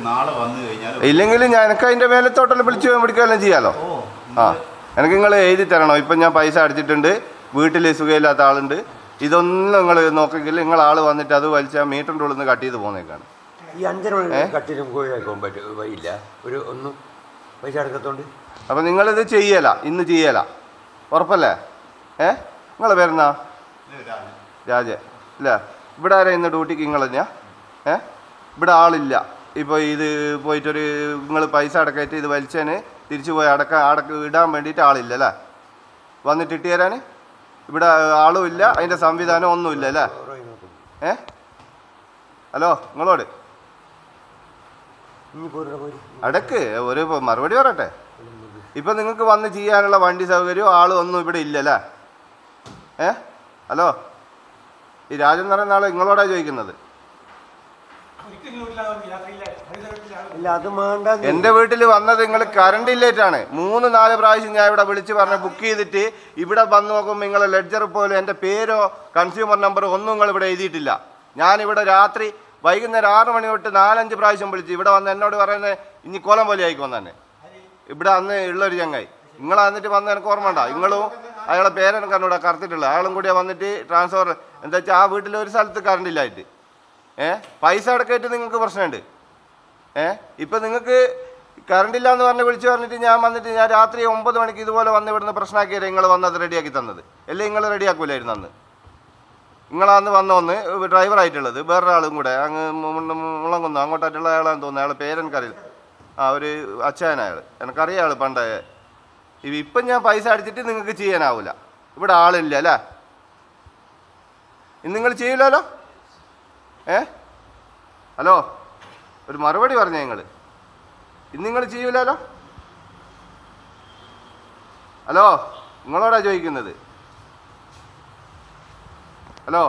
നാളെ വന്നു കഴിഞ്ഞാൽ ഇല്ലെങ്കിൽ ഞാൻ എനിക്ക് അതിൻ്റെ മേലത്തോട്ടെല്ലാം വിളിച്ച് പിടിക്കുകയെല്ലാം ചെയ്യാലോ ഓ ആ എനിക്ക് നിങ്ങൾ എഴുതി തരണോ ഇപ്പം ഞാൻ പൈസ അടിച്ചിട്ടുണ്ട് വീട്ടിൽ സുഖമില്ലാത്ത ആളുണ്ട് ഇതൊന്നും നിങ്ങൾ നോക്കെങ്കിൽ നിങ്ങൾ ആൾ വന്നിട്ട് അത് വലിച്ചാൽ മീറ്ററിൻ്റെ ഉള്ളിൽ നിന്ന് കട്ട് ചെയ്ത് പോകുന്നേക്കാണ് ഈ അഞ്ചര മണി കട്ടിലും കോഴിയാക്കാൻ പറ്റും വഴിയില്ല ഒരു ഒന്നും പൈസ അടക്കത്തോണ്ട് അപ്പം നിങ്ങളിത് ചെയ്യല ഇന്ന് ചെയ്യല ഉറപ്പല്ലേ ഏ നിങ്ങളെ പേരെന്നാ രാജ ഇല്ല ഇവിടെ ആരാ ഇന്ന് ഡ്യൂട്ടിക്ക് നിങ്ങൾ തന്നെയാ ഏ ഇവിടെ ആളില്ല ഇപ്പോൾ ഇത് പോയിട്ടൊരു നിങ്ങൾ പൈസ അടക്കമായിട്ട് ഇത് വലിച്ചതിന് തിരിച്ചു പോയി അടക്ക അടക്ക ഇടാൻ വേണ്ടിയിട്ട് ആളില്ല അല്ലേ വന്നിട്ട് ഇട്ട് തരാൻ ഇവിടെ ആളും ഇല്ല അതിൻ്റെ സംവിധാനം ഒന്നുമില്ല അല്ലേ ഏ ഹലോ നിങ്ങളോട് ഇനി പോരുടെ പോയി അടക്ക് ഒരു മറുപടി പറയട്ടെ ഇപ്പം നിങ്ങൾക്ക് വന്ന് ചെയ്യാനുള്ള വണ്ടി സൗകര്യവും ആളും ഒന്നും ഇവിടെ ഇല്ലല്ലേ ഏ ഹലോ ഈ രാജൻ എന്ന് പറയുന്ന ആൾ നിങ്ങളോടാ ചോദിക്കുന്നത് ഇല്ല അത് വേണ്ട എൻ്റെ വീട്ടിൽ വന്നത് നിങ്ങൾ കറണ്ട് ഇല്ലേറ്റാണ് മൂന്ന് നാല് പ്രാവശ്യം ഞാൻ ഇവിടെ വിളിച്ച് പറഞ്ഞ് ബുക്ക് ചെയ്തിട്ട് ഇവിടെ വന്ന് നോക്കുമ്പോൾ നിങ്ങൾ ലെഡ്ജർ പോലും എൻ്റെ പേരോ കൺസ്യൂമർ നമ്പറോ ഒന്നും നിങ്ങൾ ഇവിടെ എഴുതിയിട്ടില്ല ഞാനിവിടെ രാത്രി വൈകുന്നേരം ആറ് മണി തൊട്ട് നാലഞ്ച് പ്രാവശ്യം വിളിച്ച് ഇവിടെ വന്ന് എന്നോട് പറയുന്നത് ഇനി കോലം പോലെ ആയിക്കോന്ന് തന്നെ ഇവിടെ അന്ന് ഉള്ളൊരു ചങ്ങായി നിങ്ങൾ വന്നിട്ട് വന്ന് എനിക്ക് ഓർമ്മ ഉണ്ടോ നിങ്ങളും അയാളെ പേരെനിക്ക് എന്നോട് കറുത്തിട്ടുള്ളത് അയാളും കൂടിയാ വന്നിട്ട് ട്രാൻസ്ഫർ എന്താ വെച്ചാൽ ആ വീട്ടിൽ ഒരു സ്ഥലത്ത് കറണ്ട് ഇല്ലായിട്ട് ഏ പൈസ അടക്കമായിട്ട് നിങ്ങൾക്ക് പ്രശ്നമുണ്ട് ഏ ഇപ്പം നിങ്ങൾക്ക് കറണ്ട് ഇല്ല എന്ന് പറഞ്ഞ് വിളിച്ച് പറഞ്ഞിട്ട് ഞാൻ വന്നിട്ട് ഞാൻ രാത്രി ഒമ്പത് മണിക്ക് ഇതുപോലെ വന്ന് ഇവിടുന്ന് പ്രശ്നമാക്കിയത് നിങ്ങൾ വന്നത് റെഡിയാക്കി തന്നത് അല്ലേ നിങ്ങൾ റെഡിയാക്കൂലായിരുന്നു അന്ന് നിങ്ങളന്ന് വന്ന ഒന്ന് ഡ്രൈവറായിട്ടുള്ളത് വേറൊരാളും കൂടെ അങ്ങ് മുളങ്ങുന്നു അങ്ങോട്ടായിട്ടുള്ള അയാളാന്ന് തോന്നുന്നു അയാൾ പേരെനിക്കറിയില്ല ആ ഒരു അച്ഛൻ അയാൾ എനിക്കറിയാം ആൾ പണ്ടേ ഇ- ഇപ്പം ഞാൻ പൈസ അടിച്ചിട്ട് നിങ്ങൾക്ക് ചെയ്യാനാവില്ല ഇവിടെ ആളില്ല അല്ലേ ഇന്ന് നിങ്ങൾ ചെയ്യില്ലല്ലോ ഏ ഹലോ ഒരു മറുപടി പറഞ്ഞേ നിങ്ങൾ ഇന്ന് നിങ്ങൾ ചെയ്യൂലല്ലോ ഹലോ നിങ്ങളോടാ ചോദിക്കുന്നത് ഹലോ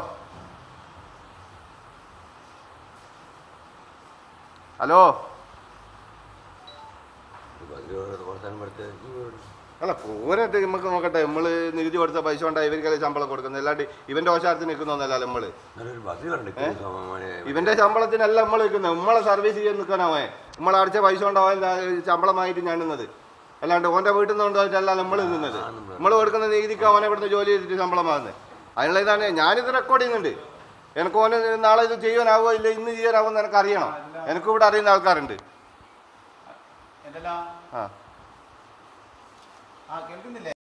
ഹലോ കൊടുത്താൻ കൊടുത്ത് ഈ വീട് അല്ല പോരട്ടെ നമുക്ക് നോക്കട്ടെ നമ്മൾ നികുതി കൊടുത്ത പൈസ കൊണ്ടാണ് ഇവർക്കല്ലേ ശമ്പളം കൊടുക്കുന്നത് അല്ലാണ്ട് ഇവന്റെ ഓശാരത്തിന് നിൽക്കുന്നൊന്നല്ല നമ്മള് നല്ലൊരു ബസ് കണ്ടു മോനെ ഇവന്റെ ശമ്പളത്തിനല്ല നമ്മൾ നിൽക്കുന്നത് നമ്മളെ സർവീസ് ചെയ്യാൻ നിൽക്കാനാവേ നമ്മൾ അടിച്ച പൈസ കൊണ്ടാവാൻ ശമ്പളമായിട്ട് ഞാൻ നിന്നത് അല്ലാണ്ട് ഓന്റെ വീട്ടിൽ നിന്ന് കൊണ്ടുപോയിട്ടല്ല നമ്മൾ നിന്നത് നമ്മൾ കൊടുക്കുന്ന നികുതിക്ക് അവനെ ഇവിടുന്ന് ജോലി ചെയ്തിട്ട് ശമ്പളം വാങ്ങുന്നത് അതിനുള്ള ഇതാണ് ഞാനിത് റെക്കോർഡ് ചെയ്യുന്നുണ്ട് എനിക്ക് ഓന് നാളെ ഇത് ചെയ്യാനാവോ ഇല്ല ഇന്ന് ചെയ്യാനാവോ എന്ന് എനിക്ക് അറിയണം എനിക്ക് ഇവിടെ അറിയുന്ന ആൾക്കാരുണ്ട് എന്തെല്ലാം ആ ആ കേൾക്കുന്നില്ലേ